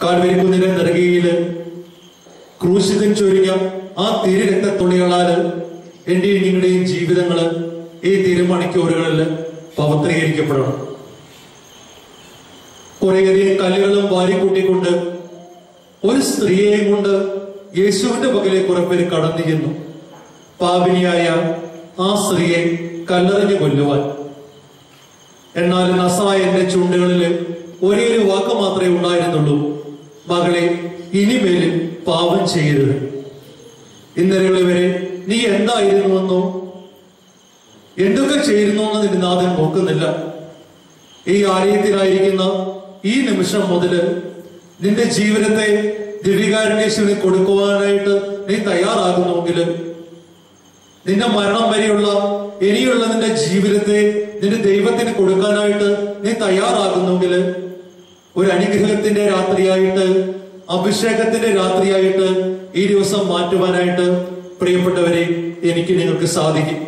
കാൽവരിക്കുന്നിന്റെ നെറുകയില് ക്രൂശിതൻ ചൊരിഞ്ഞ ആ തിരു രക്തത്തുള്ളികളാല് എന്റെയും നിങ്ങളുടെയും ജീവിതങ്ങള് ഈ തിരുമണിക്കൂറുകളിൽ പവിത്രീകരിക്കപ്പെടണം കുറേയധികം കല്ലുകളും വാരിക്കൂട്ടിക്കൊണ്ട് ഒരു സ്ത്രീയെയും കൊണ്ട് യേശുവിന്റെ പകലേക്ക് കുറെ പേര് കടന്നു ചെന്നു പാപിനിയായ ആ സ്ത്രീയെ കല്ലെറിഞ്ഞു കൊല്ലുവാൻ എന്നാൽ നസായന്റെ ചുണ്ടുകളില് ഒരേ ഒരു വാക്ക് മാത്രമേ ഉണ്ടായിരുന്നുള്ളൂ മകളെ ഇനിമേലിൽ പാപം ചെയ്യരുത് ഇന്നലെ വരെ നീ എന്തായിരുന്നുവെന്നോ എന്തൊക്കെ ചെയ്യുന്നുവെന്ന് നിന്റെ നാഥൻ നോക്കുന്നില്ല ഈ ആലയത്തിലായിരിക്കുന്ന ഈ നിമിഷം മുതല് നിന്റെ ജീവിതത്തെ ദിവികാരണേശ്വരന് കൊടുക്കുവാനായിട്ട് നീ തയ്യാറാകുന്നുവെങ്കിൽ നിന്റെ മരണം വരെയുള്ള ഇനിയുള്ള നിന്റെ ജീവിതത്തെ നിന്റെ ദൈവത്തിന് കൊടുക്കാനായിട്ട് നീ തയ്യാറാകുന്നെങ്കിൽ ഒരു അനുഗ്രഹത്തിന്റെ രാത്രിയായിട്ട് അഭിഷേകത്തിന്റെ രാത്രിയായിട്ട് ഈ ദിവസം മാറ്റുവാനായിട്ട് പ്രിയപ്പെട്ടവരെ എനിക്ക് നിങ്ങൾക്ക് സാധിക്കും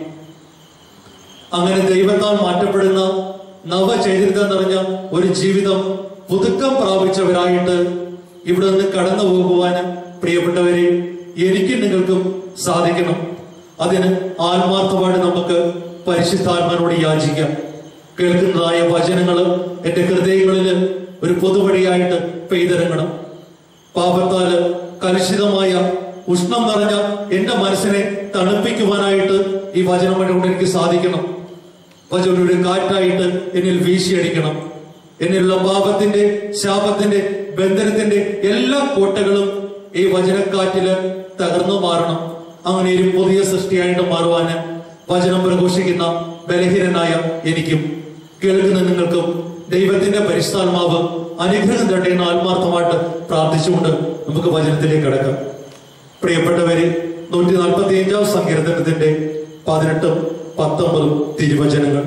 അങ്ങനെ ദൈവത്താൽ മാറ്റപ്പെടുന്ന നവചൈതന്യം നിറഞ്ഞ ഒരു ജീവിതം പുതുക്കം പ്രാപിച്ചവരായിട്ട് ഇവിടെ നിന്ന് കടന്നു പോകുവാനും പ്രിയപ്പെട്ടവരെ എനിക്കും നിങ്ങൾക്കും സാധിക്കണം അതിന് ആത്മാർത്ഥമായിട്ട് നമുക്ക് പരിശുദ്ധാത്മാനോട് യാചിക്കാം കേൾക്കുന്നതായ വചനങ്ങൾ എന്റെ ഹൃദയങ്ങളിൽ ഒരു പൊതുവഴിയായിട്ട് പെയ്തിറങ്ങണം പാപത്താല് കലുഷിതമായ ഉഷ്ണം നിറഞ്ഞ എന്റെ മനസ്സിനെ തണുപ്പിക്കുവാനായിട്ട് ഈ വചനം കൊണ്ട് എനിക്ക് സാധിക്കണം വചനം ഒരു കാറ്റായിട്ട് എന്നിൽ വീശിയടിക്കണം എന്നിലുള്ള പാപത്തിന്റെ ശാപത്തിന്റെ ബന്ധനത്തിന്റെ എല്ലാ കോട്ടകളും ഈ വചനക്കാറ്റില് തകർന്നു മാറണം അങ്ങനെ ഒരു പുതിയ സൃഷ്ടിയായിട്ട് മാറുവാന് വചനം പ്രഘോഷിക്കുന്ന ബലഹീനനായ എനിക്കും കേൾക്കുന്ന നിങ്ങൾക്കും ദൈവത്തിന്റെ പരിസ്ഥാത്മാവ് അനുഗ്രഹം തട്ടെ എന്ന് ആത്മാർത്ഥമായിട്ട് പ്രാർത്ഥിച്ചുകൊണ്ട് നമുക്ക് വചനത്തിലേക്ക് കടക്കാം പ്രിയപ്പെട്ടവരെ നൂറ്റി നാൽപ്പത്തി അഞ്ചാം സങ്കീർത്തനത്തിന്റെ പതിനെട്ടും പത്തൊമ്പതും തിരുവചനങ്ങൾ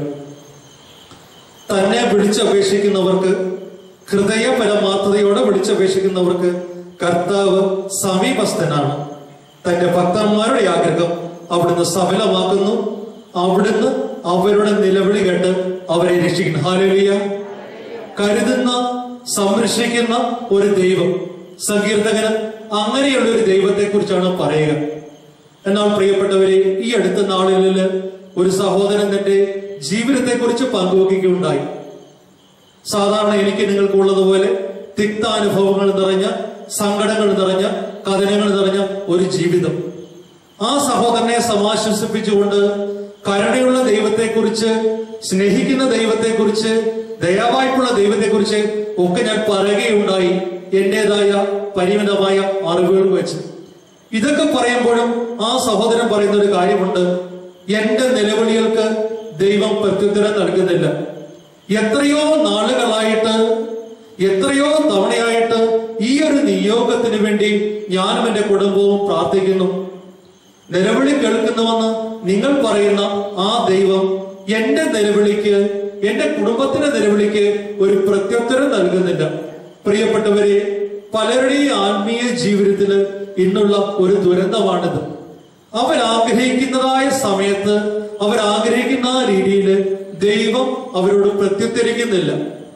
തന്നെ വിളിച്ചപേക്ഷിക്കുന്നവർക്ക് ഹൃദയ പരമാർത്ഥതയോടെ വിളിച്ചപേക്ഷിക്കുന്നവർക്ക് കർത്താവ് സമീപസ്ഥനാണ് തന്റെ ഭക്തന്മാരുടെ ആഗ്രഹം അവിടുന്ന് സഫലമാക്കുന്നു അവിടുന്ന് അവരുടെ നിലവിളി കേട്ട് അവരെ രക്ഷിക്കുന്നു ഹാലലിയ കരുതുന്ന സംരക്ഷിക്കുന്ന ഒരു ദൈവം സങ്കീർത്തകന് അങ്ങനെയുള്ള ഒരു ദൈവത്തെ കുറിച്ചാണ് പറയുക എന്നാൽ പ്രിയപ്പെട്ടവരെ ഈ അടുത്ത നാളുകളിൽ ഒരു സഹോദരൻ തന്റെ ജീവിതത്തെ കുറിച്ച് പങ്കുവയ്ക്കുകയുണ്ടായി സാധാരണ എനിക്ക് നിങ്ങൾക്ക് ഉള്ളതുപോലെ തിക്താനുഭവങ്ങൾ നിറഞ്ഞ സങ്കടങ്ങൾ നിറഞ്ഞ കഥനങ്ങൾ നിറഞ്ഞ ഒരു ജീവിതം ആ സഹോദരനെ സമാശ്വസിപ്പിച്ചുകൊണ്ട് കരുണയുള്ള ദൈവത്തെക്കുറിച്ച് സ്നേഹിക്കുന്ന ദൈവത്തെക്കുറിച്ച് ദയാവായ്പുള്ള ദൈവത്തെക്കുറിച്ച് ഒക്കെ ഞാൻ പറയുകയുണ്ടായി എന്റേതായ പരിമിതമായ അറിവുകൾ വെച്ച് ഇതൊക്കെ പറയുമ്പോഴും ആ സഹോദരൻ പറയുന്ന ഒരു കാര്യമുണ്ട് എന്റെ നിലവിളികൾക്ക് ദൈവം പ്രത്യുത്തരം നൽകുന്നില്ല എത്രയോ നാളുകളായിട്ട് എത്രയോ തവണയായിട്ട് ഈ ഒരു നിയോഗത്തിന് വേണ്ടി ഞാനും എന്റെ കുടുംബവും പ്രാർത്ഥിക്കുന്നു നിലവിളി കേൾക്കുന്നുവെന്ന് നിങ്ങൾ പറയുന്ന ആ ദൈവം എന്റെ നിലവിളിക്ക് എന്റെ കുടുംബത്തിന്റെ നിലവിളിക്ക് ഒരു പ്രത്യുത്തരം നൽകുന്നില്ല പ്രിയപ്പെട്ടവരെ പലരുടെയും ആത്മീയ ജീവിതത്തിൽ ഇന്നുള്ള ഒരു ദുരന്തമാണിത് അവർ ആഗ്രഹിക്കുന്നതായ സമയത്ത് അവർ ആഗ്രഹിക്കുന്ന ആ രീതിയിൽ ദൈവം അവരോട് പ്രത്യുത്തരിക്കുന്നില്ല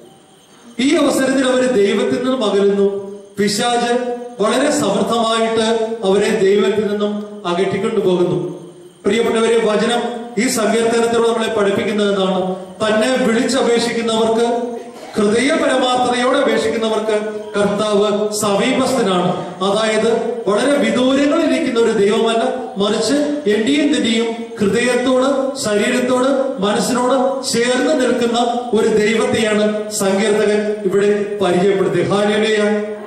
ഈ അവസരത്തിൽ അവർ ദൈവത്തിൽ നിന്നും അകലുന്നു പിശാജ് വളരെ സമർത്ഥമായിട്ട് അവരെ ദൈവത്തിൽ നിന്നും അകറ്റിക്കൊണ്ടു പോകുന്നു പ്രിയപ്പെട്ടവരെ വചനം ഈ സങ്കീർത്തനത്തിലൂടെ നമ്മളെ പഠിപ്പിക്കുന്നത് എന്താണ് തന്നെ വിളിച്ചപേക്ഷിക്കുന്നവർക്ക് ഹൃദയ പരമാർത്ഥതയോടെ അപേക്ഷിക്കുന്നവർക്ക് കർത്താവ് സമീപസ്ഥനാണ് അതായത് വളരെ വിദൂരങ്ങളിൽ ഇരിക്കുന്ന ഒരു ദൈവമല്ല മറിച്ച് എന്റെയും നിന്റെയും ഹൃദയത്തോട് ശരീരത്തോട് മനസ്സിനോട് ചേർന്ന് നിൽക്കുന്ന ഒരു ദൈവത്തെയാണ് സങ്കീർത്തകൻ ഇവിടെ പരിചയപ്പെടുത്തിയത് ഹാലേലുയ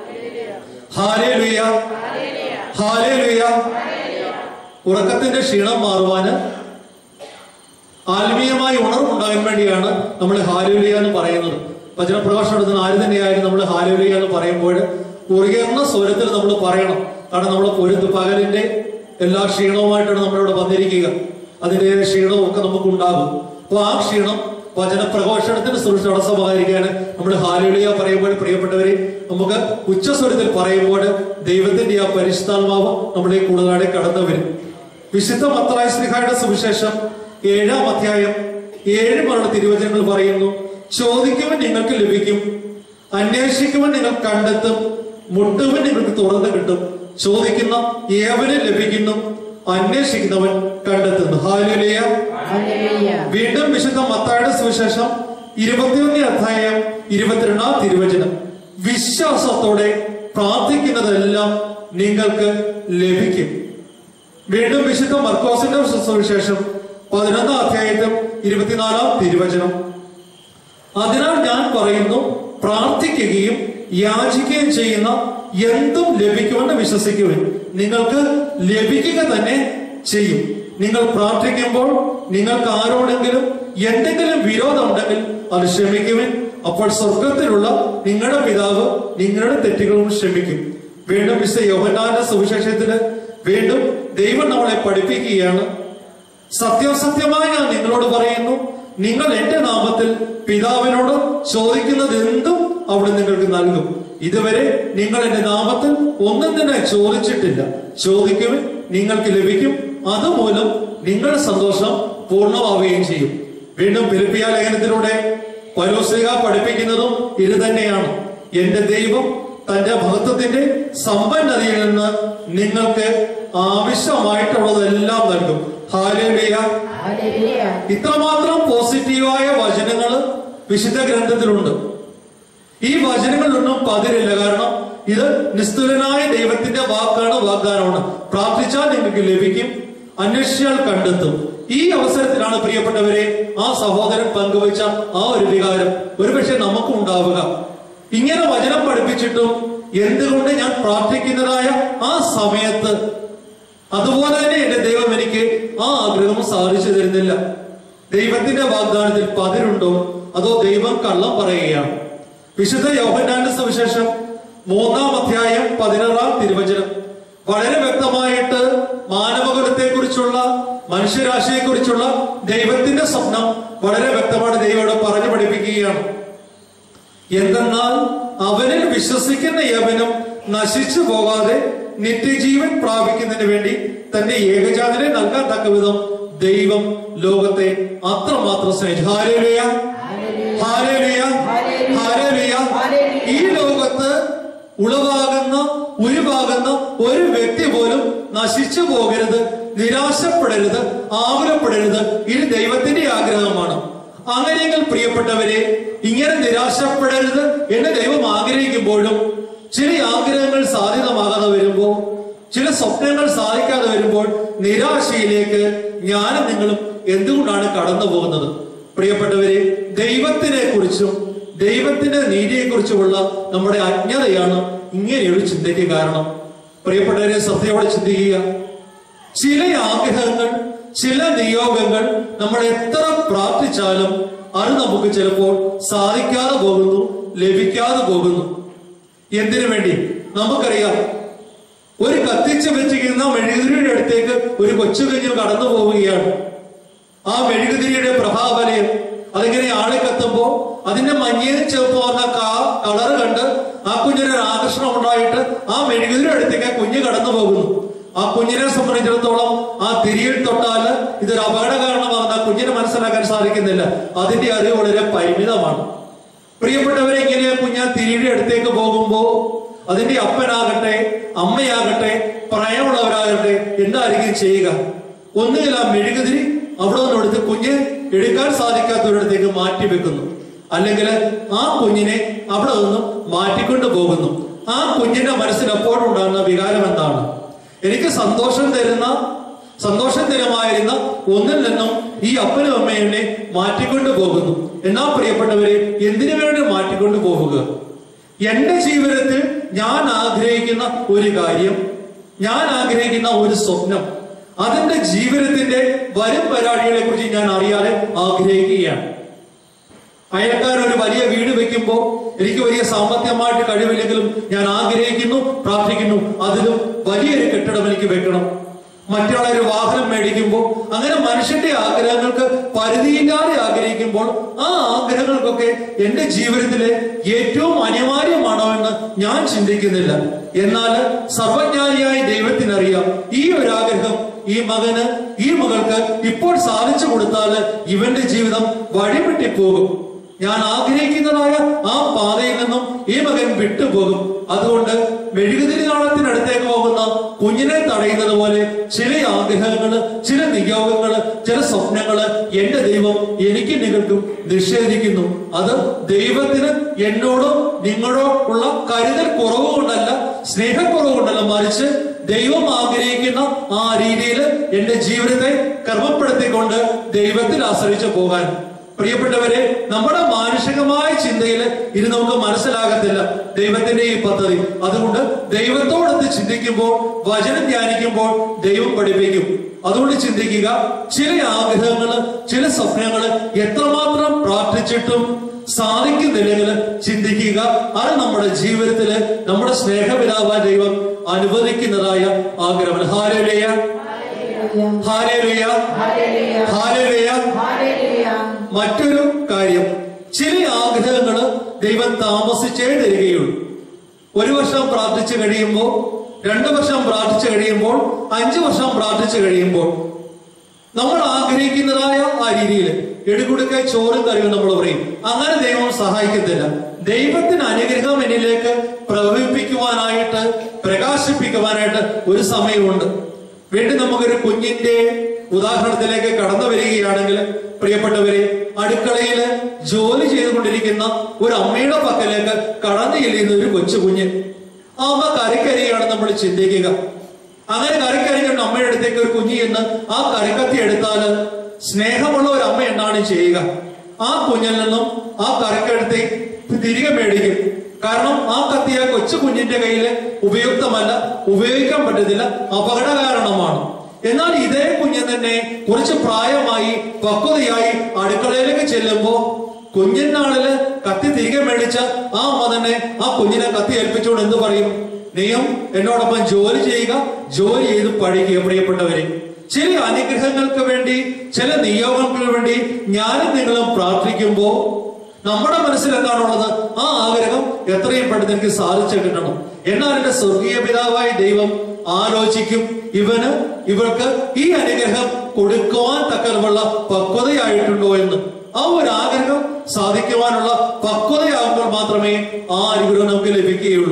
ഹാലേലുയ ഹാലേലുയ ഉറക്കത്തിന്റെ ക്ഷീണം മാറുവാന് ആത്മീയമായ ഉണർവുണ്ടാകാൻ വേണ്ടിയാണ് നമ്മൾ ഹാലുലിയ എന്ന് പറയുന്നത് വചനപ്രകാശനം എടുക്കുന്ന ആര് തന്നെയായാലും നമ്മൾ ഹാലുലിയ എന്ന് പറയുമ്പോൾ ഉയർന്ന സ്വരത്തിൽ നമ്മൾ പറയണം കാരണം നമ്മൾ പൊരുത്ത് പകലിന്റെ എല്ലാ ക്ഷീണവുമായിട്ടാണ് നമ്മളിവിടെ വന്നിരിക്കുക അതിന്റെ ക്ഷീണവും ഒക്കെ നമുക്ക് ഉണ്ടാകും അപ്പൊ ആ ക്ഷീണം വചനപ്രഘോഷണത്തിന് സുരക്ഷ തടസ്സമായിരിക്കാൻ നമ്മൾ ഹാലുലിയ പറയുമ്പോൾ പ്രിയപ്പെട്ടവരെ നമുക്ക് ഉച്ചസ്വരത്തിൽ പറയുമ്പോൾ ദൈവത്തിന്റെ ആ പരിശുദ്ധാത്മാവ് നമ്മളെ കൂടുതലായി കടന്നു വരും വിശുദ്ധ മത്തായ ശ്രീഹായുടെ സുവിശേഷം ഏഴാം അധ്യായം ഏഴ് മരണ തിരുവചനങ്ങൾ പറയുന്നു ചോദിക്കുവാൻ നിങ്ങൾക്ക് ലഭിക്കും അന്വേഷിക്കുവാൻ നിങ്ങൾ കണ്ടെത്തും മുട്ടുവൻ നിങ്ങൾക്ക് തുറന്നു കിട്ടും ചോദിക്കുന്ന ഏവനും ലഭിക്കുന്നു അന്വേഷിക്കുന്നവൻ കണ്ടെത്തുന്നു ഹാലുലിയ ഹല്ലേലൂയ വീണ്ടും വിശുദ്ധ മത്തായുടെ സുവിശേഷം ഇരുപത്തിയൊന്ന് അധ്യായം ഇരുപത്തിരണ്ടാം തിരുവചനം വിശ്വാസത്തോടെ പ്രാർത്ഥിക്കുന്നതെല്ലാം നിങ്ങൾക്ക് ലഭിക്കും വീണ്ടും വിശുദ്ധ മർക്കോസിന്റെ സുവിശേഷം പതിനൊന്നാം അധ്യായത്തിൽ ഇരുപത്തിനാലാം തിരുവചനം അതിനാൽ ഞാൻ പറയുന്നു പ്രാർത്ഥിക്കുകയും യാചിക്കുകയും ചെയ്യുന്ന എന്തും ലഭിക്കുമെന്ന് വിശ്വസിക്കുവിൻ നിങ്ങൾക്ക് ലഭിക്കുക തന്നെ ചെയ്യും നിങ്ങൾ പ്രാർത്ഥിക്കുമ്പോൾ നിങ്ങൾക്ക് ആരോടെങ്കിലും എന്തെങ്കിലും വിരോധം ഉണ്ടെങ്കിൽ അത് ക്ഷമിക്കുവിൻ അപ്പോൾ സ്വർഗത്തിലുള്ള നിങ്ങളുടെ പിതാവ് നിങ്ങളുടെ തെറ്റുകളും ക്ഷമിക്കും വീണ്ടും വിശുദ്ധ യോഹന്നാന്റെ സുവിശേഷത്തില് വീണ്ടും ദൈവം നമ്മളെ പഠിപ്പിക്കുകയാണ് സത്യസത്യമായി ഞാൻ നിങ്ങളോട് പറയുന്നു നിങ്ങൾ എന്റെ നാമത്തിൽ പിതാവിനോട് ചോദിക്കുന്നത് എന്തും അവിടെ നിങ്ങൾക്ക് നൽകും ഇതുവരെ നിങ്ങൾ എന്റെ നാമത്തിൽ ഒന്നും തന്നെ ചോദിച്ചിട്ടില്ല ചോദിക്കുവിൻ നിങ്ങൾക്ക് ലഭിക്കും അതുമൂലം നിങ്ങളുടെ സന്തോഷം പൂർണ്ണമാവുകയും ചെയ്യും വീണ്ടും ഫിലിപ്പിയ ലേഖനത്തിലൂടെ പരോസ്ലിക പഠിപ്പിക്കുന്നതും ഇത് തന്നെയാണ് എന്റെ ദൈവം തന്റെ മഹത്വത്തിന്റെ സമ്പന്നതയിൽ നിന്ന് നിങ്ങൾക്ക് ആവശ്യമായിട്ടുള്ളതെല്ലാം നൽകും ഹാലേലിയ ഹല്ലേലൂയ ഇത്രമാത്രം പോസിറ്റീവായ വചനങ്ങൾ വിശുദ്ധ ഗ്രന്ഥത്തിലുണ്ട് ഈ വചനങ്ങളിലൊന്നും പതിരില്ല കാരണം ഇത് നിസ്തുലനായ ദൈവത്തിന്റെ വാക്കാണ് വാഗ്ദാനമാണ് പ്രാർത്ഥിച്ചാൽ നിങ്ങൾക്ക് ലഭിക്കും അന്വേഷിച്ചാൽ കണ്ടെത്തും ഈ അവസരത്തിലാണ് പ്രിയപ്പെട്ടവരെ ആ സഹോദരൻ പങ്കുവച്ച ആ ഒരു വികാരം ഒരുപക്ഷെ നമുക്കും ഉണ്ടാവുക ഇങ്ങനെ വചനം പഠിപ്പിച്ചിട്ടും എന്തുകൊണ്ട് ഞാൻ പ്രാർത്ഥിക്കുന്നതായ ആ സമയത്ത് അതുപോലെ തന്നെ എന്റെ ദൈവം എനിക്ക് ആ ആഗ്രഹം സാധിച്ചു തരുന്നില്ല ദൈവത്തിന്റെ വാഗ്ദാനത്തിൽ പതിരുണ്ടോ അതോ ദൈവം കള്ളം പറയുകയാണ് വിശുദ്ധ യോഹന്നാന്റെ സുവിശേഷം മൂന്നാം അധ്യായം പതിനാറാം തിരുവചനം വളരെ വ്യക്തമായിട്ട് മാനവകുലത്തെ കുറിച്ചുള്ള മനുഷ്യരാശിയെ കുറിച്ചുള്ള ദൈവത്തിന്റെ സ്വപ്നം വളരെ വ്യക്തമായിട്ട് ദൈവം ഇവിടെ പറഞ്ഞു പഠിപ്പിക്കുകയാണ് എന്തെന്നാൽ അവനിൽ വിശ്വസിക്കുന്ന യവനും നശിച്ചു പോകാതെ നിത്യജീവൻ പ്രാപിക്കുന്നതിന് വേണ്ടി തന്റെ ഏകജാതനെ നൽകാൻ തക്ക വിധം ദൈവം ലോകത്തെ അത്രമാത്രം സ്നേഹിച്ചു ഹാലേലുയ ഹാലേലുയ ഹാലേലുയ ഈ ലോകത്ത് ഉളവാകുന്ന ഉരുവാകുന്ന ഒരു വ്യക്തി പോലും നശിച്ചു പോകരുത് നിരാശപ്പെടരുത് ആകുലപ്പെടരുത് ഇത് ദൈവത്തിന്റെ ആഗ്രഹമാണ് അങ്ങനെയെങ്കിൽ പ്രിയപ്പെട്ടവരെ ഇങ്ങനെ നിരാശപ്പെടരുത് എന്ന് ദൈവം ആഗ്രഹിക്കുമ്പോഴും ചില ആഗ്രഹങ്ങൾ സാധ്യതമാകാതെ വരുമ്പോൾ ചില സ്വപ്നങ്ങൾ സാധിക്കാതെ വരുമ്പോൾ നിരാശയിലേക്ക് ഞാനും നിങ്ങളും എന്തുകൊണ്ടാണ് കടന്നു പോകുന്നത് പ്രിയപ്പെട്ടവരെ ദൈവത്തിനെ കുറിച്ചും ദൈവത്തിന്റെ നീതിയെ കുറിച്ചുമുള്ള നമ്മുടെ അജ്ഞതയാണ് ഇങ്ങനെയൊരു ചിന്തയ്ക്ക് കാരണം പ്രിയപ്പെട്ടവരെ ശ്രദ്ധയോടെ ചിന്തിക്കുക ചില ആഗ്രഹങ്ങൾ ചില നിയോഗങ്ങൾ നമ്മൾ എത്ര പ്രാർത്ഥിച്ചാലും അത് നമുക്ക് ചിലപ്പോൾ സാധിക്കാതെ പോകുന്നു ലഭിക്കാതെ പോകുന്നു എന്തിനു വേണ്ടി നമുക്കറിയാം ഒരു കത്തിച്ച് വെച്ചിരിക്കുന്ന മെഴുകുതിരിയുടെ അടുത്തേക്ക് ഒരു കൊച്ചു കുഞ്ഞു കടന്നു പോവുകയാണ് ആ മെഴുകുതിരിയുടെ പ്രഭാവലയം അതിങ്ങനെ ആളെ കത്തുമ്പോ അതിന്റെ മഞ്ഞയും ചെറുപ്പം വന്ന കാ കളറ് കണ്ട് ആ കുഞ്ഞിനൊരു ആകർഷണം ഉണ്ടായിട്ട് ആ മെഴുകുതിരി അടുത്തേക്ക് ആ കുഞ്ഞ് കടന്നു പോകുന്നു ആ കുഞ്ഞിനെ സംബന്ധിച്ചിടത്തോളം ആ തിരിയിൽ തൊട്ടാല് ഇതൊരു അപകട കാരണമാകുന്ന ആ കുഞ്ഞിനെ മനസ്സിലാക്കാൻ സാധിക്കുന്നില്ല അതിന്റെ അറിവ് വളരെ പരിമിതമാണ് പ്രിയപ്പെട്ടവരെ ഇങ്ങനെ കുഞ്ഞ് തിരിയുടെ അടുത്തേക്ക് പോകുമ്പോ അതിന്റെ അപ്പനാകട്ടെ അമ്മയാകട്ടെ പ്രായമുള്ളവരാകട്ടെ എന്തായിരിക്കും ചെയ്യുക ഒന്നുകിൽ ആ മെഴുകുതിരി അവിടെ നിന്ന് എടുത്ത് കുഞ്ഞ് എടുക്കാൻ സാധിക്കാത്തവരിടത്തേക്ക് മാറ്റി വെക്കുന്നു അല്ലെങ്കിൽ ആ കുഞ്ഞിനെ അവിടെ നിന്നും മാറ്റിക്കൊണ്ടു പോകുന്നു ആ കുഞ്ഞിന്റെ മനസ്സിൽ എപ്പോഴും ഉണ്ടാകുന്ന വികാരം എന്താണ് എനിക്ക് സന്തോഷം തരുന്ന സന്തോഷം തരമായിരുന്ന ഒന്നിൽ നിന്നും ഈ അപ്പനും അമ്മയും എന്നെ മാറ്റിക്കൊണ്ടു പോകുന്നു എന്നാ പ്രിയപ്പെട്ടവരെ എന്തിനു വേണ്ടി മാറ്റിക്കൊണ്ടു പോവുക എന്റെ ജീവിതത്തിൽ ഞാൻ ആഗ്രഹിക്കുന്ന ഒരു കാര്യം ഞാൻ ആഗ്രഹിക്കുന്ന ഒരു സ്വപ്നം അതിന്റെ ജീവിതത്തിന്റെ വരും പരാടികളെ കുറിച്ച് ഞാൻ അറിയാതെ ആഗ്രഹിക്കുകയാണ് അയൽക്കാരൻ ഒരു വലിയ വീട് വെക്കുമ്പോ എനിക്ക് വലിയ സാമ്പത്തികമായിട്ട് കഴിവില്ലെങ്കിലും ഞാൻ ആഗ്രഹിക്കുന്നു പ്രാർത്ഥിക്കുന്നു അതിലും വലിയൊരു കെട്ടിടം എനിക്ക് വെക്കണം മറ്റുള്ള ഒരു വാഹനം മേടിക്കുമ്പോൾ അങ്ങനെ മനുഷ്യന്റെ ആഗ്രഹങ്ങൾക്ക് പരിധിയില്ലാതെ ആഗ്രഹിക്കുമ്പോൾ ആ ആഗ്രഹങ്ങൾക്കൊക്കെ എന്റെ ജീവിതത്തിലെ ഏറ്റവും അനിവാര്യമാണോ എന്ന് ഞാൻ ചിന്തിക്കുന്നില്ല എന്നാൽ സർവജ്ഞാനിയായ ദൈവത്തിനറിയാം ഈ ഒരു ആഗ്രഹം ഈ മകന് ഈ മകൾക്ക് ഇപ്പോൾ സാധിച്ചു കൊടുത്താൽ ഇവന്റെ ജീവിതം വഴിവിട്ടി പോകും ഞാൻ ആഗ്രഹിക്കുന്നതായ ആ പാതയിൽ നിന്നും ഈ മകൻ വിട്ടുപോകും അതുകൊണ്ട് മെഴുകുതിരി നാളത്തിനടുത്തേക്ക് പോകുന്ന കുഞ്ഞിനെ തടയുന്നത് പോലെ ചില ആഗ്രഹങ്ങള് ചില നിയോഗങ്ങള് ചില സ്വപ്നങ്ങള് എന്റെ ദൈവം എനിക്ക് നിങ്ങൾക്കും നിഷേധിക്കുന്നു അത് ദൈവത്തിന് എന്നോടും നിങ്ങളോ ഉള്ള കരുതൽ കുറവ് കൊണ്ടല്ല സ്നേഹക്കുറവ് കൊണ്ടല്ല മറിച്ച് ദൈവം ആഗ്രഹിക്കുന്ന ആ രീതിയിൽ എന്റെ ജീവിതത്തെ ക്രമപ്പെടുത്തിക്കൊണ്ട് ദൈവത്തിൽ ആശ്രയിച്ചു പോകാൻ പ്രിയപ്പെട്ടവരെ നമ്മുടെ മാനുഷികമായ ചിന്തയിൽ ഇത് നമുക്ക് മനസ്സിലാകത്തില്ല ദൈവത്തിന്റെ ഈ പദ്ധതി അതുകൊണ്ട് ദൈവത്തോടൊത്ത് ചിന്തിക്കുമ്പോൾ വചനം ധ്യാനിക്കുമ്പോൾ ദൈവം പഠിപ്പിക്കും അതുകൊണ്ട് ചിന്തിക്കുക ചില ആഗ്രഹങ്ങള് ചില സ്വപ്നങ്ങള് എത്രമാത്രം പ്രാർത്ഥിച്ചിട്ടും സാധിക്കുന്നില്ലെങ്കിൽ ചിന്തിക്കുക അത് നമ്മുടെ ജീവിതത്തില് നമ്മുടെ സ്നേഹപിതാവായ ദൈവം അനുവദിക്കുന്നതായ ആഗ്രഹം ഹാലേലയ ഹാലേലയ ഹാലേലയ മറ്റൊരു കാര്യം ചില ആഗ്രഹങ്ങള് ദൈവം താമസിച്ചേ തരികയുള്ളൂ ഒരു വർഷം പ്രാർത്ഥിച്ചു കഴിയുമ്പോൾ രണ്ടു വർഷം പ്രാർത്ഥിച്ചു കഴിയുമ്പോൾ അഞ്ചു വർഷം പ്രാർത്ഥിച്ചു കഴിയുമ്പോൾ നമ്മൾ ആഗ്രഹിക്കുന്നതായ ആ രീതിയിൽ എടുകൊടുക്ക ചോറും കറിയും നമ്മൾ പറയും അങ്ങനെ ദൈവം സഹായിക്കത്തില്ല ദൈവത്തിന് അനുഗ്രഹം എന്നിലേക്ക് പ്രവഹിപ്പിക്കുവാനായിട്ട് പ്രകാശിപ്പിക്കുവാനായിട്ട് ഒരു സമയമുണ്ട് വീണ്ടും നമുക്കൊരു കുഞ്ഞിന്റെ ഉദാഹരണത്തിലേക്ക് കടന്നു വരികയാണെങ്കിൽ പ്രിയപ്പെട്ടവരെ അടുക്കളയിൽ ജോലി ചെയ്തുകൊണ്ടിരിക്കുന്ന ഒരു അമ്മയുടെ പക്കലേക്ക് കടന്നു ചെല്ലുന്ന ഒരു കൊച്ചു കുഞ്ഞ് ആ അമ്മ കറിക്കരിയാണ് നമ്മൾ ചിന്തിക്കുക അങ്ങനെ കറിക്കരിക്കുന്ന അമ്മയുടെ അടുത്തേക്ക് ഒരു കുഞ്ഞി എന്ന് ആ കറിക്കത്തി എടുത്താല് സ്നേഹമുള്ള ഒരു അമ്മ എന്താണ് ചെയ്യുക ആ കുഞ്ഞിൽ നിന്നും ആ കറിക്കടുത്ത് തിരികെ മേടിക്കും കാരണം ആ കത്തി ആ കൊച്ചു കുഞ്ഞിന്റെ കയ്യിൽ ഉപയുക്തമല്ല ഉപയോഗിക്കാൻ പറ്റത്തില്ല അപകടകാരണമാണ് എന്നാൽ ഇതേ കുഞ്ഞൻ തന്നെ കുറച്ച് പ്രായമായി പക്വതയായി അടുക്കളയിലേക്ക് ചെല്ലുമ്പോ കുഞ്ഞൻ നാളില് കത്തി തിരികെ മേടിച്ച ആ അമ്മ തന്നെ ആ കുഞ്ഞിനെ കത്തി ഏൽപ്പിച്ചുകൊണ്ട് എന്ത് പറയും നീയും എന്നോടൊപ്പം ജോലി ചെയ്യുക ജോലി ചെയ്ത് പഠിക്കുക പ്രിയപ്പെട്ടവരെ ചില അനുഗ്രഹങ്ങൾക്ക് വേണ്ടി ചില നിയോഗങ്ങൾക്ക് വേണ്ടി ഞാനും നിങ്ങളും പ്രാർത്ഥിക്കുമ്പോ നമ്മുടെ മനസ്സിൽ എന്താണുള്ളത് ആ ആഗ്രഹം എത്രയും പെട്ടെന്ന് എനിക്ക് സാധിച്ചു കിട്ടണം എന്നാൽ എന്റെ സ്വർഗീയ പിതാവായ ദൈവം ആലോചിക്കും ഇവന് ഇവർക്ക് ഈ അനുഗ്രഹം കൊടുക്കുവാൻ തക്കമുള്ള പക്വതയായിട്ടുണ്ടോ എന്ന് ആ ഒരു ആഗ്രഹം സാധിക്കുവാനുള്ള പക്വതയാകുമ്പോൾ മാത്രമേ ആ അനുഗ്രഹം നമുക്ക് ലഭിക്കുകയുള്ളൂ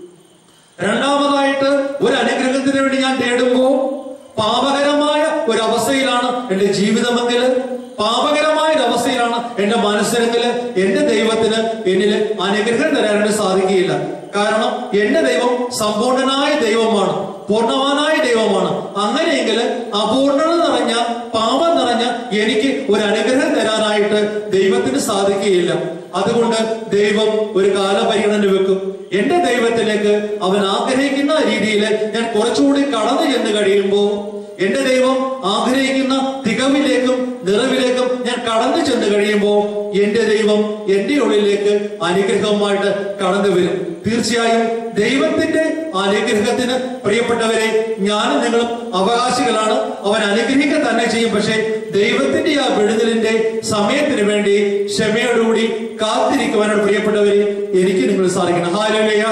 രണ്ടാമതായിട്ട് ഒരു അനുഗ്രഹത്തിന് വേണ്ടി ഞാൻ തേടുമ്പോ പാപകരമായ ഒരു അവസ്ഥയിലാണ് എന്റെ ജീവിതമെങ്കിൽ പാപകരമായ ഒരു അവസ്ഥയിലാണ് എന്റെ മനസ്സിലെങ്കിൽ എന്റെ ദൈവത്തിന് എന്നിൽ അനുഗ്രഹം തരാനായിട്ട് സാധിക്കുകയില്ല കാരണം എന്റെ ദൈവം സമ്പൂർണനായ ദൈവമാണ് പൂർണ്ണവാനായ ദൈവമാണ് അങ്ങനെയെങ്കിൽ അപൂർണത നിറഞ്ഞ പാപം നിറഞ്ഞ എനിക്ക് ഒരു അനുഗ്രഹം തരാനായിട്ട് ദൈവത്തിന് സാധിക്കുകയില്ല അതുകൊണ്ട് ദൈവം ഒരു കാലപരിഗണന വെക്കും എന്റെ ദൈവത്തിലേക്ക് അവൻ ആഗ്രഹിക്കുന്ന രീതിയിൽ ഞാൻ കുറച്ചുകൂടി കടന്നു ചെന്ന് കഴിയുമ്പോൾ എന്റെ ദൈവം ആഗ്രഹിക്കുന്ന തികവിലേക്കും നിറവിലേക്കും ഞാൻ കടന്നു ചെന്ന് കഴിയുമ്പോൾ എന്റെ ദൈവം എന്റെ ഉള്ളിലേക്ക് അനുഗ്രഹമായിട്ട് കടന്നു വരും തീർച്ചയായും ദൈവത്തിന്റെ അനുഗ്രഹത്തിന് പ്രിയപ്പെട്ടവരെ ഞാനും നിങ്ങളും അവകാശികളാണ് അവൻ അനുഗ്രഹിക്കുക തന്നെ ചെയ്യും പക്ഷേ ദൈവത്തിന്റെ ആ വിടുതലിന്റെ സമയത്തിന് വേണ്ടി ക്ഷമയോടുകൂടി കാത്തിരിക്കുവാനാണ് പ്രിയപ്പെട്ടവരെ എനിക്ക് നിങ്ങൾ സാധിക്കണം ഹാലലയ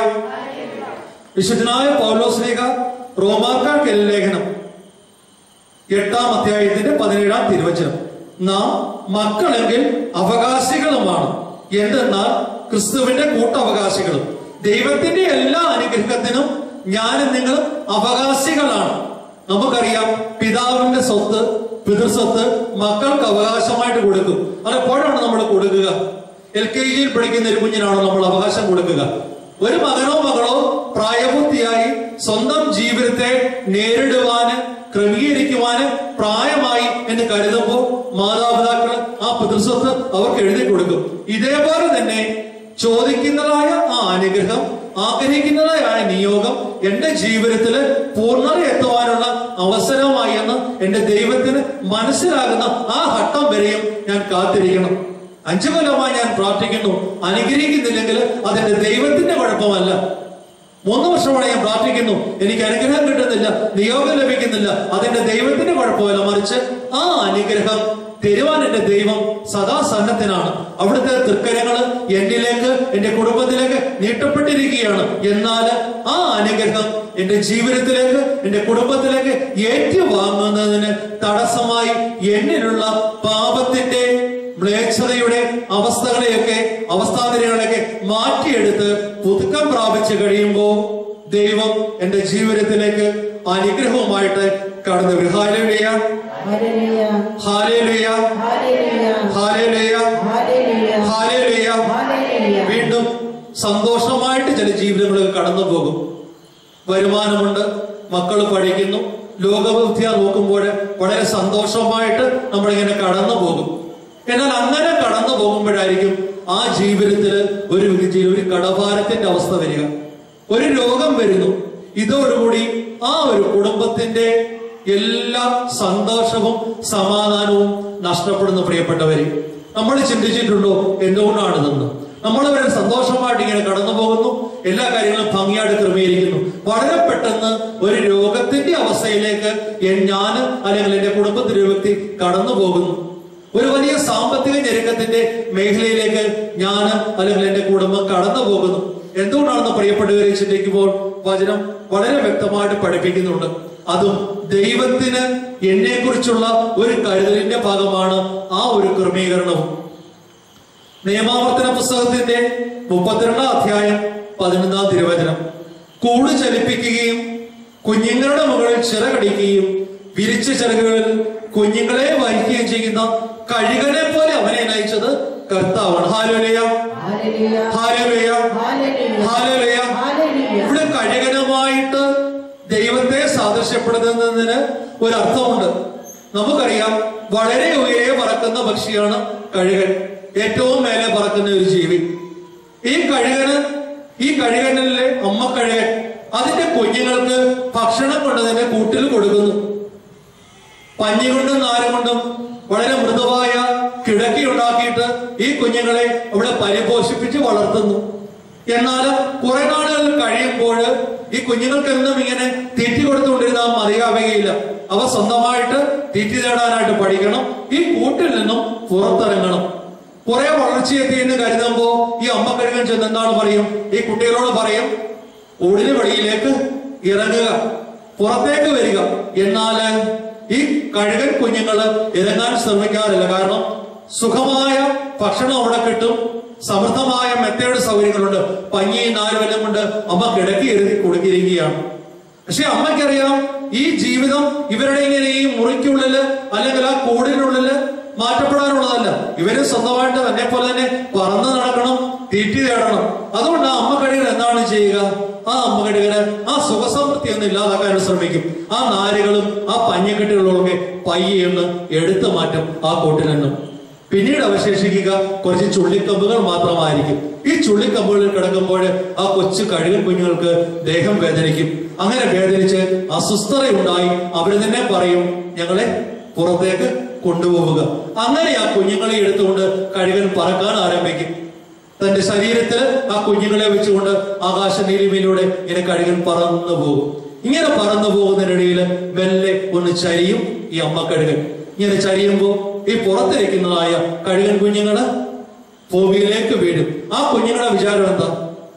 വിശുദ്ധനായ പൗലോസ്ലേഖ റോമാക്കാർക്ക് ലേഖനം എട്ടാം അധ്യായത്തിന്റെ പതിനേഴാം തിരുവചനം നാം മക്കളെങ്കിൽ അവകാശികളുമാണ് എന്തെന്നാൽ ക്രിസ്തുവിന്റെ കൂട്ടവകാശികളും ദൈവത്തിന്റെ എല്ലാ അനുഗ്രഹത്തിനും ഞാനും നിങ്ങളും അവകാശികളാണ് നമുക്കറിയാം പിതാവിന്റെ സ്വത്ത് പിതൃസ്വത്ത് മക്കൾക്ക് അവകാശമായിട്ട് കൊടുക്കും അത് എപ്പോഴാണ് നമ്മൾ കൊടുക്കുക എൽ കെ ജിയിൽ പഠിക്കുന്ന ഒരു കുഞ്ഞിനാണോ നമ്മൾ അവകാശം കൊടുക്കുക ഒരു മകനോ മകളോ പ്രായപൂർത്തിയായി സ്വന്തം ജീവിതത്തെ നേരിടുവാന് ക്രമീകരിക്കുവാന് പ്രായമായി എന്ന് കരുതുമ്പോൾ മാതാപിതാക്കൾ ആ പിതൃസ്വത്ത് അവർക്ക് എഴുതി കൊടുക്കും ഇതേപോലെ തന്നെ ചോദിക്കുന്നതായ ആ അനുഗ്രഹം ആഗ്രഹിക്കുന്നതായ ആ നിയോഗം എന്റെ ജീവിതത്തില് പൂർണ്ണത എത്തുവാനുള്ള അവസരമായി എന്ന് എന്റെ ദൈവത്തിന് മനസ്സിലാകുന്ന ആ ഘട്ടം വരെയും ഞാൻ കാത്തിരിക്കണം അഞ്ചു കൊല്ലമായി ഞാൻ പ്രാർത്ഥിക്കുന്നു അനുഗ്രഹിക്കുന്നില്ലെങ്കിൽ അതെന്റെ ദൈവത്തിന്റെ കുഴപ്പമല്ല മൂന്ന് വർഷമാണ് ഞാൻ പ്രാർത്ഥിക്കുന്നു എനിക്ക് അനുഗ്രഹം കിട്ടുന്നില്ല നിയോഗം ലഭിക്കുന്നില്ല അതെന്റെ ദൈവത്തിന്റെ കുഴപ്പമല്ല മറിച്ച് ആ അനുഗ്രഹം തരുവാൻ എന്റെ ദൈവം സദാ സന്നദ്ധനാണ് അവിടുത്തെ തൃക്കരങ്ങള് എന്നിലേക്ക് എന്റെ കുടുംബത്തിലേക്ക് നീട്ടപ്പെട്ടിരിക്കുകയാണ് എന്നാൽ ആ അനുഗ്രഹം എന്റെ ജീവിതത്തിലേക്ക് എന്റെ കുടുംബത്തിലേക്ക് ഏറ്റുവാങ്ങുന്നതിന് തടസ്സമായി എന്നിലുള്ള പാപത്തിന്റെ മ്ലേച്ഛതയുടെ അവസ്ഥകളെയൊക്കെ അവസ്ഥാന്തരങ്ങളെയൊക്കെ മാറ്റിയെടുത്ത് പുതുക്കം പ്രാപിച്ചു കഴിയുമ്പോൾ ദൈവം എന്റെ ജീവിതത്തിലേക്ക് അനുഗ്രഹവുമായിട്ട് കടന്നു വരും ഹാലേലുയ ഹല്ലേലൂയ ഹാലേലുയ ഹല്ലേലൂയ ഹാലേലുയ ഹല്ലേലൂയ ഹാലേലുയ ഹല്ലേലൂയ വീണ്ടും സന്തോഷമായിട്ട് ചില ജീവിതങ്ങളിൽ കടന്നു പോകും വരുമാനമുണ്ട് മക്കൾ പഠിക്കുന്നു ലോകബുദ്ധിയ നോക്കുമ്പോൾ വളരെ സന്തോഷമായിട്ട് നമ്മളിങ്ങനെ കടന്നു പോകും എന്നാൽ അങ്ങനെ കടന്നു പോകുമ്പോഴായിരിക്കും ആ ജീവിതത്തിൽ ഒരു വിജയ ഒരു കടഭാരത്തിന്റെ അവസ്ഥ വരിക ഒരു രോഗം വരുന്നു ഇതോടുകൂടി ആ ഒരു കുടുംബത്തിന്റെ എല്ലാ സന്തോഷവും സമാധാനവും നഷ്ടപ്പെടുന്നു പ്രിയപ്പെട്ടവരെ നമ്മൾ ചിന്തിച്ചിട്ടുണ്ടോ എന്തുകൊണ്ടാണിതെന്ന് നമ്മൾ വളരെ സന്തോഷമായിട്ട് ഇങ്ങനെ കടന്നു പോകുന്നു എല്ലാ കാര്യങ്ങളും ഭംഗിയായിട്ട് ക്രമീകരിക്കുന്നു വളരെ പെട്ടെന്ന് ഒരു രോഗത്തിന്റെ അവസ്ഥയിലേക്ക് ഞാൻ അല്ലെങ്കിൽ എന്റെ കുടുംബത്തിലെ ഒരു വ്യക്തി കടന്നു പോകുന്നു ഒരു വലിയ സാമ്പത്തിക ഞെരുക്കത്തിന്റെ മേഖലയിലേക്ക് ഞാൻ അല്ലെങ്കിൽ എന്റെ കുടുംബം കടന്നു പോകുന്നു എന്തുകൊണ്ടാണെന്ന് പ്രിയപ്പെട്ടവരെ ചിന്തിക്കുമ്പോൾ വചനം വളരെ വ്യക്തമായിട്ട് പഠിപ്പിക്കുന്നുണ്ട് അതും ദൈവത്തിന് എന്നെ കുറിച്ചുള്ള ഒരു കരുതലിന്റെ ഭാഗമാണ് ആ ഒരു ക്രമീകരണവും നിയമാവർത്തന പുസ്തകത്തിന്റെ മുപ്പത്തിരണ്ടാം അധ്യായം പതിനൊന്നാം തിരുവചനം കൂട് ചലിപ്പിക്കുകയും കുഞ്ഞുങ്ങളുടെ മുകളിൽ ചിറകടിക്കുകയും വിരിച്ച ചിറകുകളിൽ കുഞ്ഞുങ്ങളെ വഹിക്കുകയും ചെയ്യുന്ന കഴുകനെ പോലെ അവനെ നയിച്ചത് കർത്താവാണ് ഹാലോലയ ഹല്ലേലൂയ ഹാലോലയ ഹല്ലേലൂയ ഹാലോലയ ഹല്ലേലൂയ ഇവിടെ കഴുകനുമായിട്ട് ദൈവത്തെ സാദൃശ്യപ്പെടുത്തുന്നതിന് ഒരു അർത്ഥമുണ്ട് നമുക്കറിയാം വളരെ ഉയരെ പറക്കുന്ന പക്ഷിയാണ് കഴുകൻ ഏറ്റവും മേലെ പറക്കുന്ന ഒരു ജീവി ഈ കഴുകന് ഈ കഴുകനിലെ അമ്മ കഴുകൻ അതിന്റെ കുഞ്ഞുങ്ങൾക്ക് ഭക്ഷണം കൊണ്ട് തന്നെ കൂട്ടിൽ കൊടുക്കുന്നു പഞ്ഞി കൊണ്ടും നാരും കൊണ്ടും വളരെ മൃദുവായ കിടക്കി ഉണ്ടാക്കിയിട്ട് ഈ കുഞ്ഞുങ്ങളെ അവിടെ പരിപോഷിപ്പിച്ച് വളർത്തുന്നു എന്നാൽ കുറെ നാളുകൾ കഴിയുമ്പോൾ ഈ കുഞ്ഞുങ്ങൾക്കെന്നും ഇങ്ങനെ തീറ്റി കൊടുത്തുകൊണ്ടിരുന്നാൽ മതിയാവുകയില്ല അവ സ്വന്തമായിട്ട് തീറ്റി നേടാനായിട്ട് പഠിക്കണം ഈ കൂട്ടിൽ നിന്നും പുറത്തിറങ്ങണം കുറെ വളർച്ചയെത്തി എന്ന് കരുതുമ്പോ ഈ അമ്മ കഴുകൻ ചെന്ന് എന്താണ് പറയും ഈ കുട്ടികളോട് പറയും ഓടിന് വെളിയിലേക്ക് ഇറങ്ങുക പുറത്തേക്ക് വരിക എന്നാല് ഈ കഴുകൻ കുഞ്ഞുങ്ങള് ഇറങ്ങാൻ ശ്രമിക്കാറില്ല കാരണം സുഖമായ ഭക്ഷണം അവിടെ കിട്ടും സമൃദ്ധമായ മെത്തയുടെ സൗകര്യങ്ങളുണ്ട് പഞ്ഞിയും നാലുവെല്ലാം കൊണ്ട് അമ്മ കിടക്കി എഴുതി കൊടുക്കിയിരിക്കുകയാണ് പക്ഷെ അമ്മയ്ക്കറിയാം ഈ ജീവിതം ഇവരുടെ ഇങ്ങനെ ഈ മുറിക്കുള്ളില് അല്ലെങ്കിൽ ആ കൂടിനുള്ളില് മാറ്റപ്പെടാനുള്ളതല്ല ഇവര് സ്വന്തമായിട്ട് തന്നെ പോലെ തന്നെ പറന്ന് നടക്കണം തീറ്റി തേടണം അതുകൊണ്ട് ആ അമ്മ കടികൾ എന്താണ് ചെയ്യുക ആ അമ്മ കടികള് ആ സുഖസമൃദ്ധി ഒന്നും ഇല്ലാതാക്കാൻ ശ്രമിക്കും ആ നാരുകളും ആ പഞ്ഞക്കെട്ടുകളും ഒക്കെ പയ്യെ ഒന്ന് എടുത്തു മാറ്റും ആ കൂട്ടിൽ നിന്നും പിന്നീട് അവശേഷിക്കുക കുറച്ച് ചുള്ളിക്കമ്പുകൾ മാത്രമായിരിക്കും ഈ ചുള്ളിക്കമ്പുകളിൽ കിടക്കുമ്പോൾ ആ കൊച്ചു കഴുകൻ കുഞ്ഞുങ്ങൾക്ക് ദേഹം വേദനിക്കും അങ്ങനെ വേദനിച്ച് അസ്വസ്ഥതയുണ്ടായി അവർ തന്നെ പറയും ഞങ്ങളെ പുറത്തേക്ക് കൊണ്ടുപോവുക അങ്ങനെ ആ കുഞ്ഞുങ്ങളെ എടുത്തുകൊണ്ട് കഴുകൻ പറക്കാൻ ആരംഭിക്കും തന്റെ ശരീരത്തിൽ ആ കുഞ്ഞുങ്ങളെ വെച്ചുകൊണ്ട് ആകാശ നീലിമയിലൂടെ ഇങ്ങനെ കഴുകൻ പറന്നു പോകും ഇങ്ങനെ പറന്നു പോകുന്നതിനിടയിൽ മെല്ലെ ഒന്ന് ചരിയും ഈ അമ്മ കഴുകൻ ഇങ്ങനെ ചരിയുമ്പോ ഈ പുറത്തിരിക്കുന്നതായ കഴുകൻ കുഞ്ഞുങ്ങള് ഭൂമിയിലേക്ക് വീഴും ആ കുഞ്ഞുങ്ങളുടെ വിചാരം എന്താ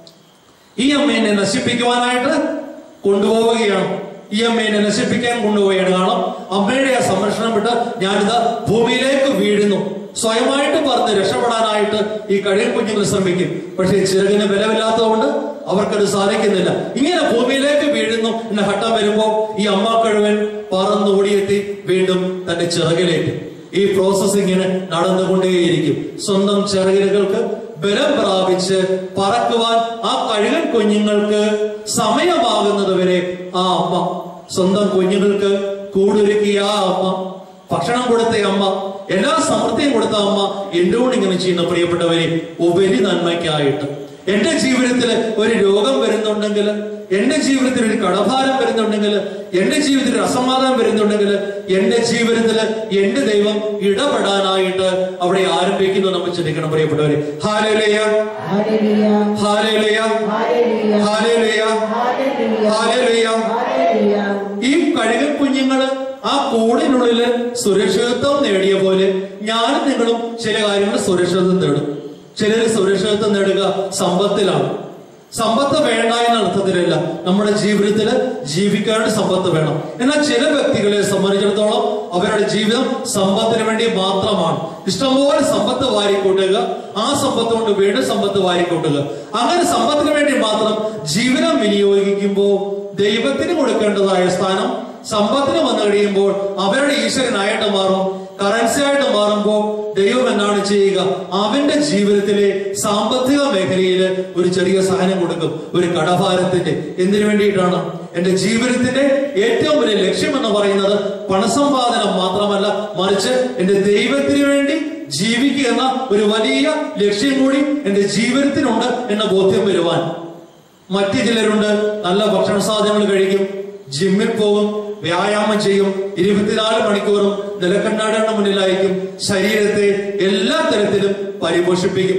ഈ അമ്മേനെ നശിപ്പിക്കുവാനായിട്ട് കൊണ്ടുപോവുകയാണ് ഈ അമ്മേനെ നശിപ്പിക്കാൻ കൊണ്ടുപോവുകയാണ് കാരണം അമ്മയുടെ ആ സംരക്ഷണം വിട്ട് ഞാനിത് ഭൂമിയിലേക്ക് വീഴുന്നു സ്വയമായിട്ട് പറഞ്ഞ് രക്ഷപ്പെടാനായിട്ട് ഈ കഴിയൻ കുഞ്ഞുങ്ങൾ ശ്രമിക്കും പക്ഷേ ചിറകിന് ബലമില്ലാത്തതുകൊണ്ട് അവർക്കത് സാധിക്കുന്നില്ല ഇങ്ങനെ ഭൂമിയിലേക്ക് വീഴുന്നു എന്ന ഘട്ടം വരുമ്പോ ഈ അമ്മ കഴിവൻ പറന്നോടിയെത്തി വീണ്ടും തന്റെ ചിറകിലേക്ക് ഈ പ്രോസസ് ഇങ്ങനെ നടന്നുകൊണ്ടേയിരിക്കും സ്വന്തം ചിറകിലുകൾക്ക് ബലം പ്രാപിച്ച് പറക്കുവാൻ ആ കഴുകൻ കുഞ്ഞുങ്ങൾക്ക് സമയമാകുന്നത് വരെ ആ അമ്മ സ്വന്തം കുഞ്ഞുങ്ങൾക്ക് കൂടൊരുക്കിയ ആ അമ്മ ഭക്ഷണം കൊടുത്ത അമ്മ എല്ലാ സമൃദ്ധിയും കൊടുത്ത അമ്മ എന്തുകൊണ്ട് ഇങ്ങനെ ചെയ്യുന്ന പ്രിയപ്പെട്ടവരെ ഉപരി നന്മയ്ക്കായിട്ട് എന്റെ ജീവിതത്തിൽ ഒരു രോഗം വരുന്നുണ്ടെങ്കിൽ എന്റെ ജീവിതത്തിൽ ഒരു കടഭാരം വരുന്നുണ്ടെങ്കിൽ എന്റെ ജീവിതത്തിൽ ഒരു അസമാധാനം വരുന്നുണ്ടെങ്കിൽ എന്റെ ജീവിതത്തിൽ എന്റെ ദൈവം ഇടപെടാനായിട്ട് അവിടെ ആരംഭിക്കുന്നു നമ്മൾ ചിന്തിക്കണം പ്രിയപ്പെട്ടവരെ ഹാലേലയ ഹല്ലേലൂയ ഹാലേലയ ഹല്ലേലൂയ ഹാലേലയ ഹല്ലേലൂയ ഹാലേലയ ഹല്ലേലൂയ ഈ കഴുകൻ കുഞ്ഞുങ്ങള് ആ കൂടിനുള്ളില് സുരക്ഷിതത്വം നേടിയ പോലെ ഞാനും നിങ്ങളും ചില കാര്യങ്ങൾ സുരക്ഷിതത്വം നേടും ചിലർ സുരക്ഷിതത്വം നേടുക സമ്പത്തിലാണ് സമ്പത്ത് വേണ്ട എന്ന അർത്ഥത്തിലല്ല നമ്മുടെ ജീവിതത്തിൽ ജീവിക്കാനായിട്ട് സമ്പത്ത് വേണം എന്നാൽ ചില വ്യക്തികളെ സംബന്ധിച്ചിടത്തോളം അവരുടെ ജീവിതം സമ്പത്തിന് വേണ്ടി മാത്രമാണ് ഇഷ്ടംപോലെ സമ്പത്ത് വാരിക്കൂട്ടുക ആ സമ്പത്ത് കൊണ്ട് വീണ്ടും സമ്പത്ത് വാരിക്കൂട്ടുക അങ്ങനെ സമ്പത്തിന് വേണ്ടി മാത്രം ജീവിതം വിനിയോഗിക്കുമ്പോൾ ദൈവത്തിന് കൊടുക്കേണ്ടതായ സ്ഥാനം സമ്പത്തിന് വന്നു കഴിയുമ്പോൾ അവരുടെ ഈശ്വരനായിട്ട് മാറും കറൻസി ആയിട്ട് മാറുമ്പോൾ ദൈവം എന്താണ് ചെയ്യുക അവന്റെ ജീവിതത്തിലെ സാമ്പത്തിക മേഖലയിൽ ഒരു ചെറിയ സഹനം കൊടുക്കും ഒരു കടഭാരത്തിന്റെ എന്തിനു വേണ്ടിയിട്ടാണ് എന്റെ ജീവിതത്തിന്റെ ഏറ്റവും വലിയ ലക്ഷ്യം എന്ന് പറയുന്നത് പണസമ്പാദനം മാത്രമല്ല മറിച്ച് എന്റെ ദൈവത്തിന് വേണ്ടി ജീവിക്കുക എന്ന ഒരു വലിയ ലക്ഷ്യം കൂടി എന്റെ ജീവിതത്തിനുണ്ട് എന്ന ബോധ്യം വരുവാൻ മറ്റു ചിലരുണ്ട് നല്ല ഭക്ഷണ സാധനങ്ങൾ കഴിക്കും ജിമ്മിൽ പോകും വ്യായാമം ചെയ്യും ഇരുപത്തിനാല് മണിക്കൂറും നിലക്കണ്ണാടിയുടെ മുന്നിലായിരിക്കും ശരീരത്തെ എല്ലാ തരത്തിലും പരിപോഷിപ്പിക്കും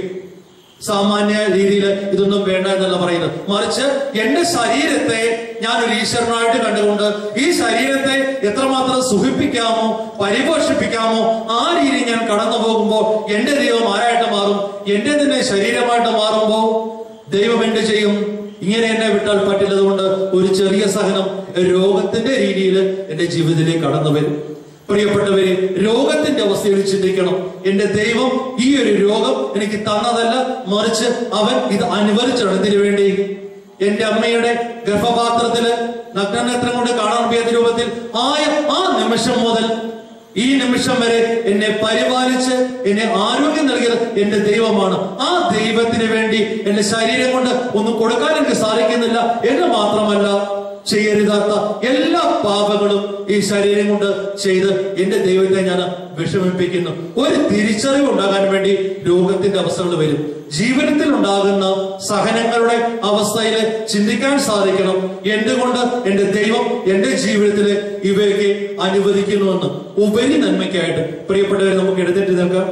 സാമാന്യ രീതിയിൽ ഇതൊന്നും വേണ്ട എന്നല്ല പറയുന്നത് മറിച്ച് എന്റെ ശരീരത്തെ ഞാൻ ഒരു ഈശ്വരനായിട്ട് കണ്ടുകൊണ്ട് ഈ ശരീരത്തെ എത്രമാത്രം സുഖിപ്പിക്കാമോ പരിപോഷിപ്പിക്കാമോ ആ രീതി ഞാൻ കടന്നു പോകുമ്പോൾ എന്റെ ദൈവം ആരായിട്ട് മാറും എന്റെ തന്നെ ശരീരമായിട്ട് മാറുമ്പോ ദൈവം എന്ത് ചെയ്യും ഇങ്ങനെ എന്നെ വിട്ടാൽ പറ്റില്ലതുകൊണ്ട് ഒരു ചെറിയ സഹനം രോഗത്തിന്റെ രീതിയിൽ എന്റെ ജീവിതത്തിലേക്ക് കടന്നു വരും പ്രിയപ്പെട്ടവരെ രോഗത്തിന്റെ അവസ്ഥയിൽ ചിന്തിക്കണം എന്റെ ദൈവം ഈ ഒരു രോഗം എനിക്ക് തന്നതല്ല മറിച്ച് അവൻ ഇത് അനുവദിച്ചാണ് ഇതിനു വേണ്ടി എന്റെ അമ്മയുടെ ഗർഭപാത്രത്തില് നഗ്നനേത്രം കൊണ്ട് കാണാൻ വയ്യാത്ത രൂപത്തിൽ ആയ ആ നിമിഷം മുതൽ ഈ നിമിഷം വരെ എന്നെ പരിപാലിച്ച് എന്നെ ആരോഗ്യം നൽകിയത് എന്റെ ദൈവമാണ് ആ ദൈവത്തിന് വേണ്ടി എന്റെ ശരീരം കൊണ്ട് ഒന്നും കൊടുക്കാൻ എനിക്ക് സാധിക്കുന്നില്ല എന്ന് മാത്രമല്ല ചെയ്യരുതാത്ത എല്ലാ പാപങ്ങളും ഈ ശരീരം കൊണ്ട് ചെയ്ത് എന്റെ ദൈവത്തെ ഞാൻ വിഷമിപ്പിക്കുന്നു ഒരു തിരിച്ചറിവ് ഉണ്ടാകാൻ വേണ്ടി രോഗത്തിന്റെ അവസ്ഥകൾ വരും ജീവിതത്തിൽ ഉണ്ടാകുന്ന സഹനങ്ങളുടെ അവസ്ഥയിൽ ചിന്തിക്കാൻ സാധിക്കണം എന്തുകൊണ്ട് എന്റെ ദൈവം എന്റെ ജീവിതത്തിൽ ഇവയൊക്കെ അനുവദിക്കുന്നുവെന്ന് ഉപരി നന്മയ്ക്കായിട്ട് പ്രിയപ്പെട്ടവരെ നമുക്ക് എടുത്തിട്ട് നിൽക്കാം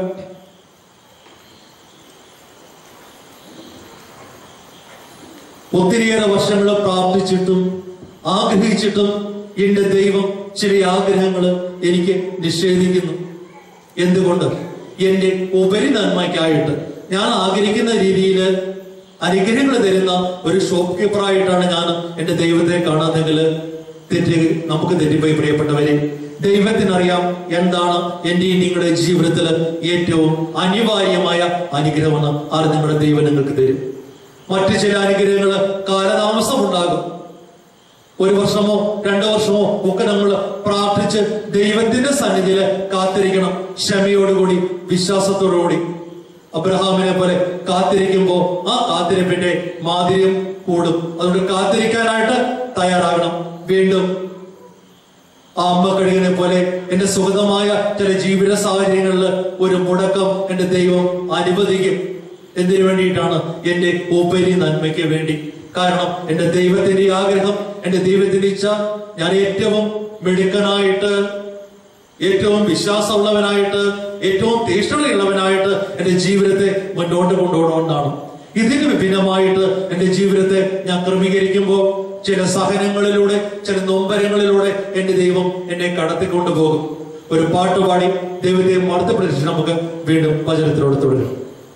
ഒത്തിരിയേറെ വർഷങ്ങൾ പ്രാർത്ഥിച്ചിട്ടും ആഗ്രഹിച്ചിട്ടും എന്റെ ദൈവം ചില ആഗ്രഹങ്ങൾ എനിക്ക് നിഷേധിക്കുന്നു എന്തുകൊണ്ട് എന്റെ ഉപരി നന്മയ്ക്കായിട്ട് ഞാൻ ആഗ്രഹിക്കുന്ന രീതിയിൽ അനുഗ്രഹങ്ങൾ തരുന്ന ഒരു ഷോപ്പ് കീപ്പറായിട്ടാണ് ഞാൻ എന്റെ ദൈവത്തെ കാണുന്നതെങ്കിൽ തെറ്റി നമുക്ക് തെറ്റിപ്പോയി പ്രിയപ്പെട്ടവരെ ദൈവത്തിനറിയാം എന്താണ് എന്റെ നിങ്ങളുടെ ജീവിതത്തിൽ ഏറ്റവും അനിവാര്യമായ അനുഗ്രഹമെന്ന് അത് നിങ്ങളുടെ ദൈവം നിങ്ങൾക്ക് തരും മറ്റു ചില അനുഗ്രഹങ്ങൾ കാലതാമസം ഉണ്ടാകും ഒരു വർഷമോ രണ്ടു വർഷമോ ഒക്കെ നമ്മൾ പ്രാർത്ഥിച്ച് ദൈവത്തിന്റെ സന്നിധിയിൽ കാത്തിരിക്കണം ക്ഷമയോടുകൂടി വിശ്വാസത്തോടുകൂടി അബ്രഹാമിനെ പോലെ കാത്തിരിക്കുമ്പോ ആ കാത്തിരിപ്പിന്റെ മാധുര്യം കൂടും അതുകൊണ്ട് കാത്തിരിക്കാനായിട്ട് തയ്യാറാകണം വീണ്ടും ആ അമ്മ കഴിയുന്ന പോലെ എന്റെ സുഗതമായ ചില ജീവിത സാഹചര്യങ്ങളിൽ ഒരു മുടക്കം എന്റെ ദൈവം അനുവദിക്കും എന്തിനു വേണ്ടിയിട്ടാണ് എന്റെ ഉപരി നന്മയ്ക്ക് വേണ്ടി കാരണം എന്റെ ദൈവത്തിന്റെ ഈ ആഗ്രഹം എന്റെ ദൈവത്തിന്റെ ഇച്ഛ ഞാൻ ഏറ്റവും മിടുക്കനായിട്ട് ഏറ്റവും വിശ്വാസമുള്ളവനായിട്ട് ഏറ്റവും തീഷ്ണതയുള്ളവനായിട്ട് എന്റെ ജീവിതത്തെ മുന്നോട്ട് കൊണ്ടുപോകണമെന്നാണ് ഇതിന് വിഭിന്നമായിട്ട് എന്റെ ജീവിതത്തെ ഞാൻ ക്രമീകരിക്കുമ്പോൾ ചില സഹനങ്ങളിലൂടെ ചില നൊമ്പരങ്ങളിലൂടെ എന്റെ ദൈവം എന്നെ കടത്തിക്കൊണ്ടു പോകും ഒരു പാട്ട് പാടി ദൈവത്തെ മടുത്തപ്പെടുത്തി നമുക്ക് വീണ്ടും വചനത്തിലൂടെ തുടരും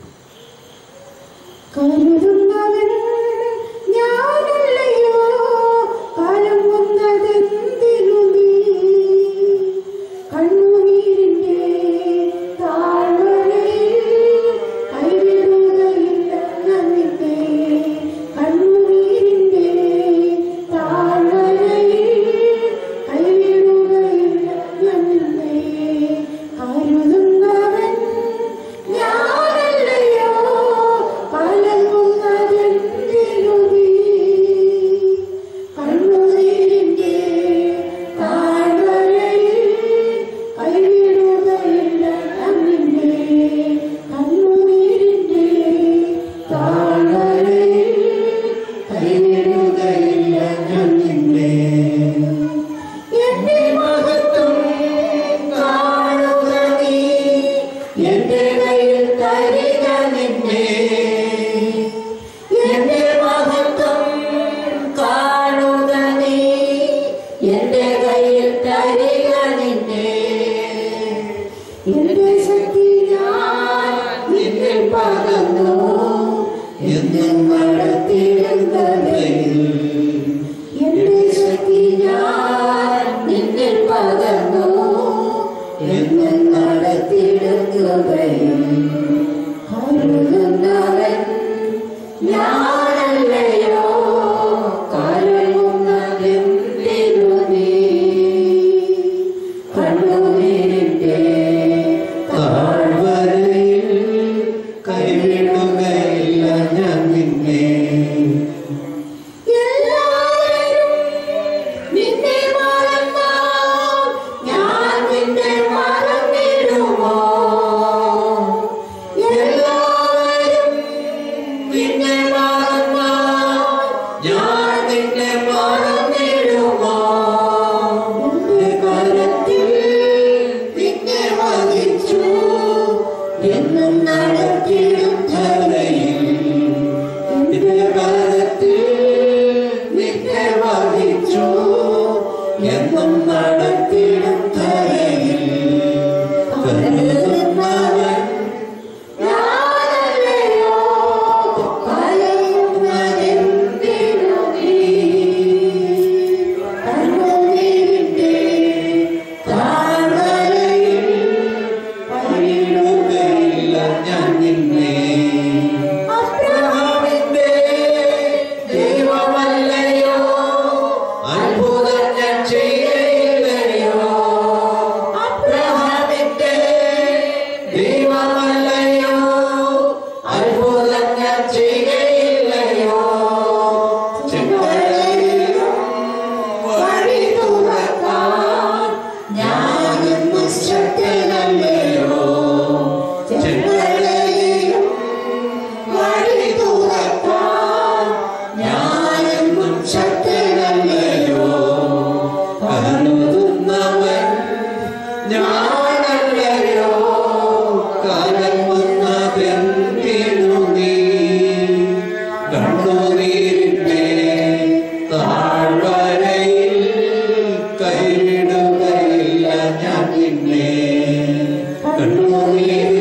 കരുതുന്നവൻ ഞാനല്ലയോ കലങ്ങുന്നതെന്തിനു നീ കണ്ണുനീരിന്റെ താഴ്വരയിൽ കൈവിടുകയില്ല നിന്നെ കണ്ണുനീരിന്റെ താഴ്വരയിൽ കൈവിടുകയില്ല നിന്നെ കരുതുന്നവൻ ഞാനല്ലയോ കലങ്ങുന്നതെന്തിനു ഞാൻ നിന്നെ മറന്നിടുമോ നിന്റെ കരത്തിൽ നിന്നെ വഹിച്ചു എന്നും നടത്തിടും ധരയിൽ നിന്റെ കരത്തിൽ നിന്നെ വഹിച്ചു എന്നും നടത്തിടും ധരയിൽ കരുതുന്നവൻ ഞാനല്ലയോ കരയുന്നതെന്തിനു നീ കണ്ണുനീരിന്റെ താഴ്വരയിൽ പണിയിടുകയില്ല ഞാൻ നിന്നെ അബ്രഹാമിന്റെ ദൈവമല്ലയോ അത്ഭുതം ഞാൻ ചെയ്യയില്ലയോ അബ്രഹാമിന്റെ ദൈവമല്ലയോ അത്ഭുതം ഞാൻ ചെയ്യുകയില്ലയോ ചെങ്കടലിലും വഴി തുറക്കാൻ ഞാനെന്ന് ശക്തനല്ലയോ ചെങ്കടലിലും വഴി തുറക്കാൻ ഞാനെന്നും ശക്തനല്ലയോ കരുതുന്നവൻ ഞാനല്ലയോ കലങ്ങുന്നതെന്തിനു നീ കണ്ണുനീരിന്റെ താഴ്വരയിൽ കൈവിടുകയില്ല ഞാൻ നിന്നെ കണ്ണുനീരിന്റെ